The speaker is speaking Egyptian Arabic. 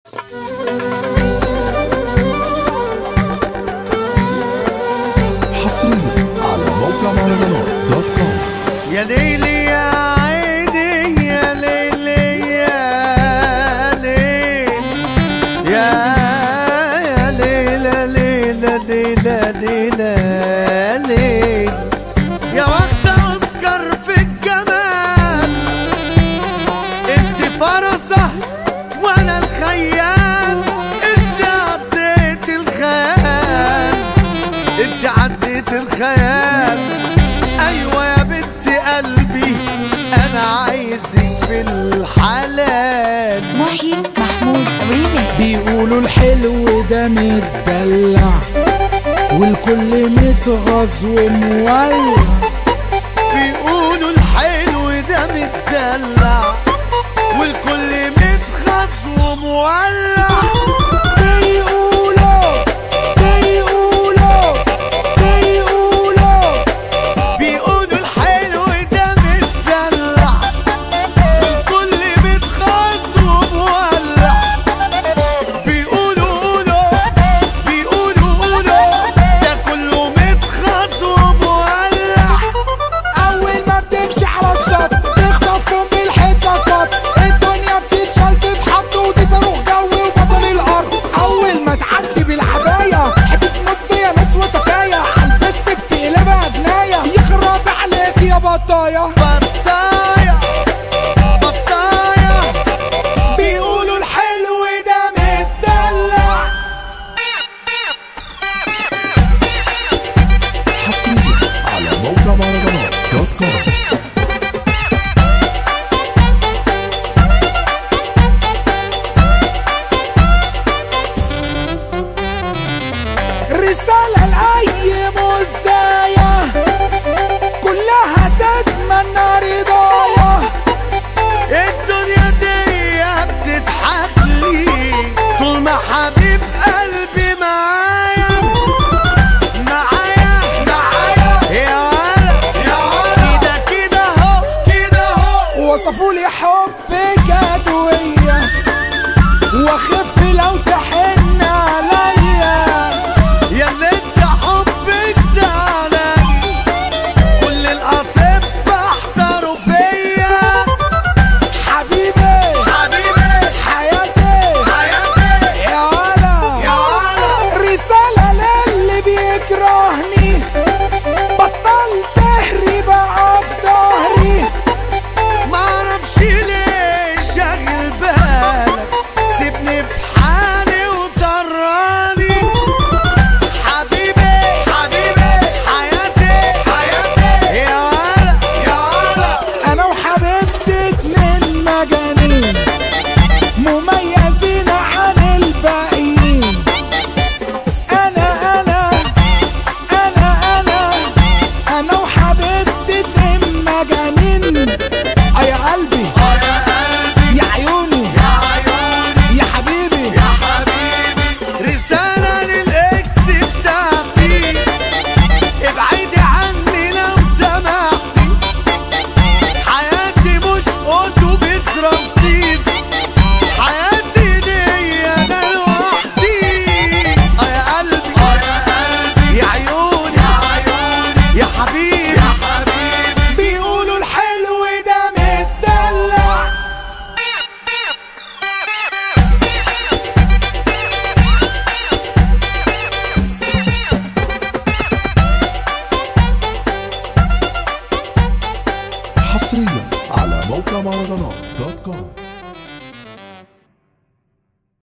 حصريا على موقع مهرجانات دوت كوم يا ليلي يا عيني يا ليلي يا ليل يا يا ليلى ليلى ليلى ليلى ليل يا واخدة أوسكار في الجمال انت فرسة وانا الخيال انت عديت الخيال انت عديت الخيال ايوه يا بنت قلبي انا عايزك في الحلال محيي محمود ريميكس بيقولوا الحلو ده متدلع والكل متغاظ ومولع بيقولوا الحلو ده متدلع والكل متخص ومولع بيقولوا بيقولوا بيقولوا بيقولوا الحلو ده متدلع والكل متخص ومولع بيقولوا قولوا بيقولوا قولوا ده كله متخص ومولع اول ما بتمشي على الشط تخطفكم بالحته قط الدنيا بتتشال تتحط ودي صاروخ جوي وبطل الارض اول ما تعدي بالعبايه حته نص يا ناس وتكايه عالبست بتقلبها جنايه يخرب عليك يا بطايه بطاية بطاية بيقولوا الحلو ده متدلع حصريا على موقع مهرجانات دوت كوم رسالة لأي مزايا كلها تتمنى رضايا الدنيا دي بتضحك لي طول ما حبيب قلبي معايا معايا معايا يا ولد يا ولد كده كده اهو كده اهو وصفوا لي حب جدوية واخف لو تحن عليا يا اللي انت حبك ده علي كل الاطباء احضروا فيا حبيبي حبيبي حياتي حياتي يا ولا يا ولد رسالة للي بيكرهني بطل تهري بقى في ظهري معرفش ليه شاغل بالك سيبني في حالي وطراني حبيبي حبيبي حياتي حياتي يا ولد يا ولد انا وحبيبتي اتنين مجانين مميزين عن الباقيين انا انا انا انا انا وحبيبتي اتنين مجانين آه يا قلبي اه يا قلبي يا عيوني يا عيوني يا حبيبي يا حبيبي رسالة للإكس بتاعتي ابعدي عني لو سمحتي حياتي مش أوتوبيس رمسيس حياتي دي أنا لوحدي آه يا قلبي آه يا قلبي يا عيوني يا عيوني يا حبيبي يا حبيبي بيقولوا الحلو ده متدلع حصريا على موقع مهرجانات دوت كوم